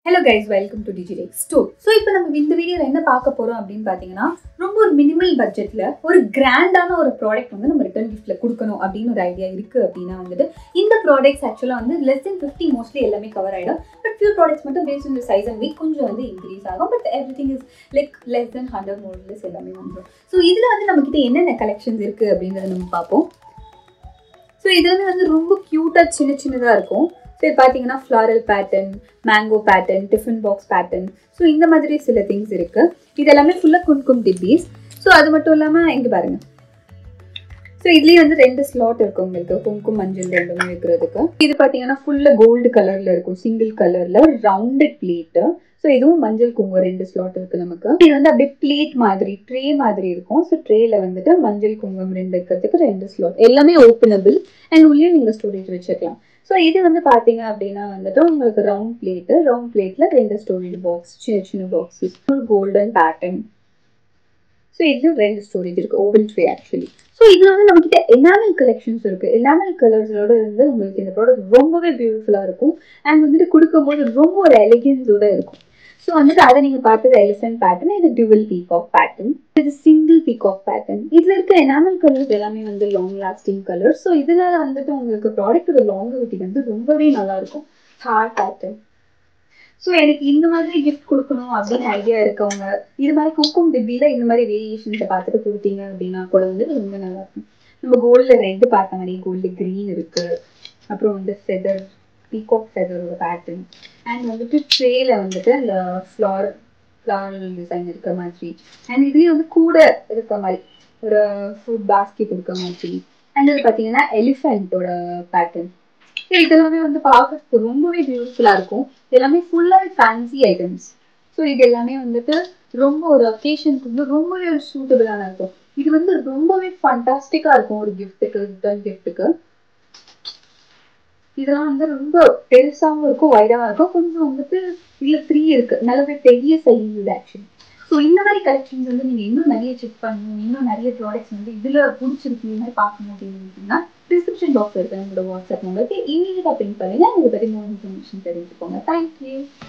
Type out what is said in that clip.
hello guys welcome to Digitech store so இப்போ நம்ம இந்த வீடியோவில் என்ன பார்க்க போகிறோம் அப்படின்னு பார்த்தீங்கன்னா ரொம்ப ஒரு மினிமல் பட்ஜெட்டில் ஒரு கிராண்டான ஒரு ப்ராடக்ட் வந்து நம்ம ரிட்டர்ன் கிஃப்ட்டில் கொடுக்கணும் அப்படின்னு ஒரு ஐடியா இருக்குது அப்படின்னா வந்துட்டு இந்த ப்ராடக்ட்ஸ் ஆக்சுவலாக வந்து லெஸ் தென் ஃபிஃப்டி மோஸ்ட்லி எல்லாமே கவர் ஆகிடும் பட் ஃபியூ ப்ராடக்ட்ஸ் மட்டும் பேஸ்ட் இந்த சைஸ் அண்ட் வெயிட் கொஞ்சம் வந்து இன்க்ரீஸ் ஆகும் but everything is like less than hundred models எல்லாமே வந்துடும் ஸோ இதில் வந்து நம்மக்கிட்ட என்னென்ன கலெக்ஷன்ஸ் இருக்குது அப்படின்றத நம்ம பார்ப்போம் ஸோ இதுலேயுமே வந்து ரொம்ப க்யூட்டாக சின்ன சின்னதாக இருக்கும் ஸோ இது பார்த்தீங்கன்னா floral pattern mango pattern tiffin box pattern so இந்த மாதிரி சில திங்ஸ் இருக்குது இது எல்லாமே ஃபுல்லாக கும்கும் டிப்பீஸ் ஸோ அது மட்டும் இல்லாமல் இங்கே பாருங்கள் ஸோ இதுலேயே வந்து ரெண்டு ஸ்லாட் இருக்கும் உங்களுக்கு கும்கும் மஞ்சள் ரெண்டுமே வைக்கிறதுக்கு இது பார்த்தீங்கன்னா ஃபுல்லாக கோல்டு கலரில் இருக்கும் சிங்கிள் கலரில் ரவுண்டட் பிளேட்டு ஸோ இதுவும் மஞ்சள் குங்குமம் ரெண்டு ஸ்லாட் இருக்கு நமக்கு இது வந்து அப்படியே பிளேட் மாதிரி ட்ரே மாதிரி இருக்கும் ஸோ ட்ரேல வந்துட்டு மஞ்சள் குங்குமம் ரெண்டு இருக்கிறதுக்கு ரெண்டு ஸ்லாட் எல்லாமே ஓப்பனபிள் அண்ட் உள்ளே நீங்கள் ஸ்டோரேஜ் வச்சுக்கலாம் ஸோ இது வந்து பார்த்தீங்க அப்படின்னா வந்துட்டு உங்களுக்கு ரவுண்ட் பிளேட்டு ரவுண்ட் பிளேட்ல ரெண்டு ஸ்டோரேஜ் பாக்ஸ் சின்ன சின்ன பாக்ஸஸ் ஒரு கோல்டன் பேட்டர்ன் ஸோ இதுல ரெண்டு ஸ்டோரேஜ் இருக்கு ஓவல் ட்ரே ஆக்சுவலி ஸோ இதுல வந்து நம்ம கிட்ட எனாமல் கலெக்ஷன்ஸ் இருக்கு எனாமல் கலர்ஸோட இருந்து உங்களுக்கு இந்த ப்ராடக்ட் ரொம்பவே பியூட்டிஃபுல்லா இருக்கும் அண்ட் வந்துட்டு கொடுக்கும்போது ரொம்ப ஒரு எலிகன்ஸோட இருக்கும் ஸோ வந்துட்டு அதை நீங்க பார்த்தது எலிஃபென்ட் பேட்டர்ன் இது டுவல் பீகாக் பேட்டர்ன் இது சிங்கிள் பீகாக் பேட்டர்ன் இதுல இருக்க எனாமல் கலர்ஸ் எல்லாமே வந்து லாங் லாஸ்டிங் கலர் ஸோ இதுல வந்துட்டு உங்களுக்கு ப்ராடக்டோட லாங்கிவிட்டி வந்து ரொம்பவே நல்லா இருக்கும் ஹார்ட் பேட்டர்ன் ஸோ எனக்கு இந்த மாதிரி கிஃப்ட் கொடுக்கணும் அப்படின்னு ஐடியா இருக்கவங்க இது மாதிரி குக்கும் டிப்பியில இந்த மாதிரி வேரியேஷன்ஸை பார்த்துட்டு கொடுத்தீங்க அப்படின்னா கூட வந்து ரொம்ப நல்லா இருக்கும் நம்ம கோல்டில் ரெண்டு பார்த்த மாதிரி கோல்டு க்ரீன் இருக்கு அப்புறம் வந்து ஃபெதர் பீகாக் ஃபெதரோட பேட்டர்ன் அண்ட் வந்துட்டு ட்ரேல வந்துட்டு அந்த ஃப்ளார் ஃப்ளாரல் டிசைன் இருக்க மாதிரி அண்ட் இதுலேயே வந்து கூட இருக்க மாதிரி ஒரு ஃபுட் பாஸ்கெட் இருக்க மாதிரி அண்ட் இது பார்த்தீங்கன்னா எலிஃபென்ட்டோட பேட்டர்ன் இதெல்லாமே வந்து பார்க்கறதுக்கு ரொம்பவே பியூட்டிஃபுல்லாக இருக்கும் எல்லாமே ஃபுல்லாக ஃபேன்சி ஐட்டம்ஸ் ஸோ இது எல்லாமே வந்துட்டு ரொம்ப ஒரு அக்கேஷனுக்கு வந்து ரொம்பவே ஒரு சூட்டபிளான இருக்கும் இது வந்து ரொம்பவே ஃபண்டாஸ்டிக்காக இருக்கும் ஒரு கிஃப்ட்டுக்கு ரிட்டர்ன் கிஃப்ட்டுக்கு இதெல்லாம் வந்து ரொம்ப பெருசாகவும் இருக்கும் வைடாகவும் இருக்கும் கொஞ்சம் வந்துட்டு இதில் த்ரீ இருக்கு நல்லாவே பெரிய சைஸ் இது ஆக்சுவலி ஸோ இந்த மாதிரி கலெக்ஷன்ஸ் வந்து நீங்கள் இன்னும் நிறைய செக் பண்ணணும் இன்னும் நிறைய ப்ராடக்ட்ஸ் வந்து இதில் பிடிச்சிருக்கு இந்த மாதிரி பார்க்கணும் அப்படின்னு டிஸ்கிரிப்ஷன் பாக்ஸ் இருக்கு நம்மளோட வாட்ஸ்அப் நம்பருக்கு இமீடியட்டாக பின் பண்ணுங்க அதை பற்றி மோர் இன்ஃபர்மேஷன் தெரிஞ்சுக்கோங்க தேங்க்யூ